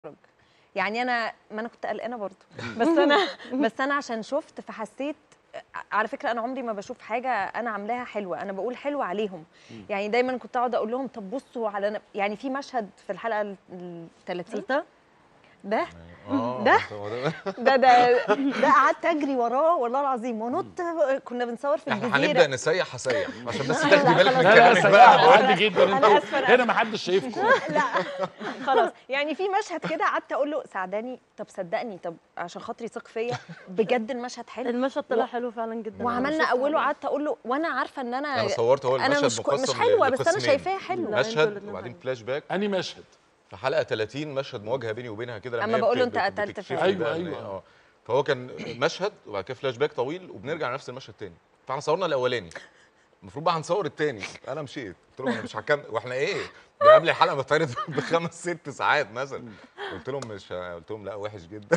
يعني انا ما انا كنت قلقانه برضه بس انا بس انا عشان شفت فحسيت على فكره انا عمري ما بشوف حاجه انا عاملاها حلوه انا بقول حلو عليهم يعني دايما كنت اقعد اقول لهم طب بصوا على ن- يعني في مشهد في الحلقه ال 30 ده ده آه، ده؟ هو ده ده ده ده قعدت اجري وراه والله العظيم ونط كنا بنصور في احنا الجزيره هنبدا نسيح هسيح عشان بس لا، تاخدي بالك من خلاص. لا لا كلامك سيئة بقى عادي جدا أنا انتوا آسفة، أنا هنا ما حدش شايفكم لا خلاص يعني في مشهد كده قعدت اقول له ساعداني طب صدقني طب عشان خاطري ثق فيا بجد المشهد حلو المشهد طلع حلو فعلا جدا أنا وعملنا شفت اوله عليه. قعدت اقول له وانا عارفه ان انا انا صورت هو انا المشهد مش كو- مش مقسم حلوه بس انا لقسمين. شايفاها حلوه لا، انتوا مشهد الاتنين وبعدين حلوين. فلاش باك اني مشهد في حلقه 30 مشهد مواجهه بيني وبينها كده لما أما هي بقول له بت- أنت بت- قتلت بتكشف فعلا. لي بقى أيوة، إن- أيوة. اه فهو كان مشهد وبعد كده فلاش باك طويل وبنرجع لنفس المشهد تاني فاحنا صورنا الاولاني المفروض بقى هنصور التاني انا مشيت قلت لهم انا مش هكمل واحنا ايه ده قبل الحلقه بتعرض بخمس ست ساعات مثلا قلت لهم مش ه- قلت لهم لا وحش جدا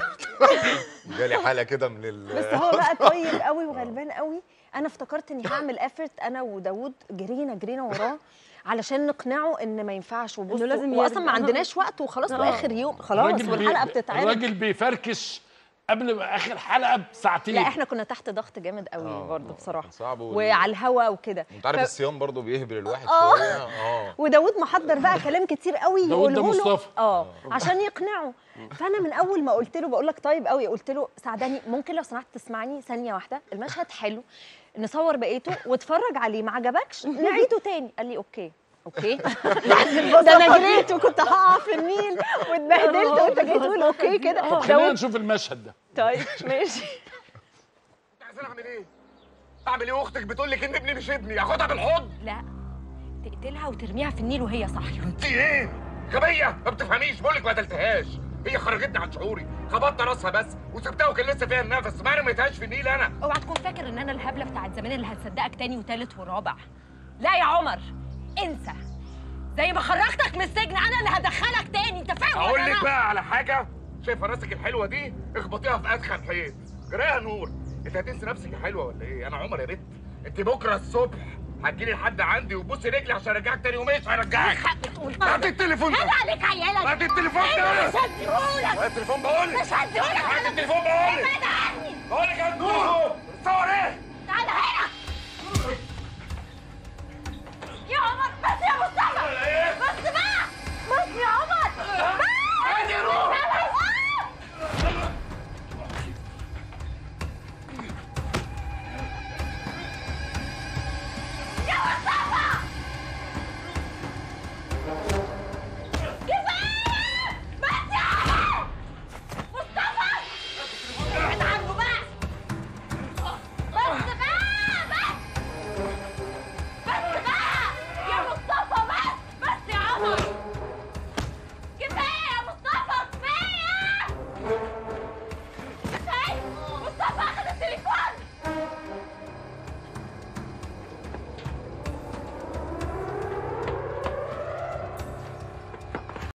جالي حاله كده من ال بس هو بقى طيب قوي وغلبان قوي انا افتكرت اني هعمل افرت انا وداوود جرينا جرينا وراه علشان نقنعه ان ما ينفعش وبص إنه لازم واصلا ما يرجع. عندناش وقت وخلاص آه. واخر يوم خلاص الراجل بي- والحلقه بتتعرض الراجل بيفركش قبل ما اخر حلقه بساعتين لا احنا كنا تحت ضغط جامد قوي آه، برضه آه، بصراحه صعب وال- وعلى الهوا وكده انت عارف ف- الصيام برضه بيهبل الواحد آه. شويه اه وداود محضر بقى كلام كتير قوي داود ده يقوله له مصطفى. اه عشان يقنعه فانا من اول ما قلت له بقول لك طيب قوي قلت له سعداني ممكن لو سمحت تسمعني ثانيه واحده المشهد حلو نصور بقيته واتفرج عليه ما عجبكش نعيده تاني قال لي اوكي اوكي ده انا جريت وكنت هقع في النيل واتبهدلت وانت جاي تقول اوكي كده طب خلينا داود نشوف المشهد ده طيب ماشي عايزين اعمل ايه؟ اعمل ايه واختك بتقول لك ان ابني مش ابني اخدها بالحضن لا تقتلها وترميها في النيل وهي صاحيه انت ايه؟ غبيه ما بتفهميش بقول لك ما قتلتهاش هي خرجتني عن شعوري خبطت راسها بس وسبتها وكان لسه فيها النفس ما رميتهاش في النيل انا اوعى تكون فاكر ان انا الهبله بتاعت زمان اللي هتصدقك تاني وتالت ورابع لا يا عمر انسى زي ما خرجتك من السجن انا اللي هدخلك تاني انت فاهم اقول ولا لك لا؟ بقى على حاجه شايفه راسك الحلوه دي اخبطيها في ادخل حيط جراها نور انت هتنسي نفسك يا حلوه ولا ايه انا عمر يا بنت انت بكره الصبح هتجيلي لحد عندي وبوسي رجلي عشان ارجعك تاني ومش هرجعك حق تقول هات التليفون ده هات عليك عيالك هات التليفون انا مش ده هديهولك هات التليفون بقول لك مش هديهولك هات انا التليفون بقول لك ابعد عني بقول لك يا نور صور ايه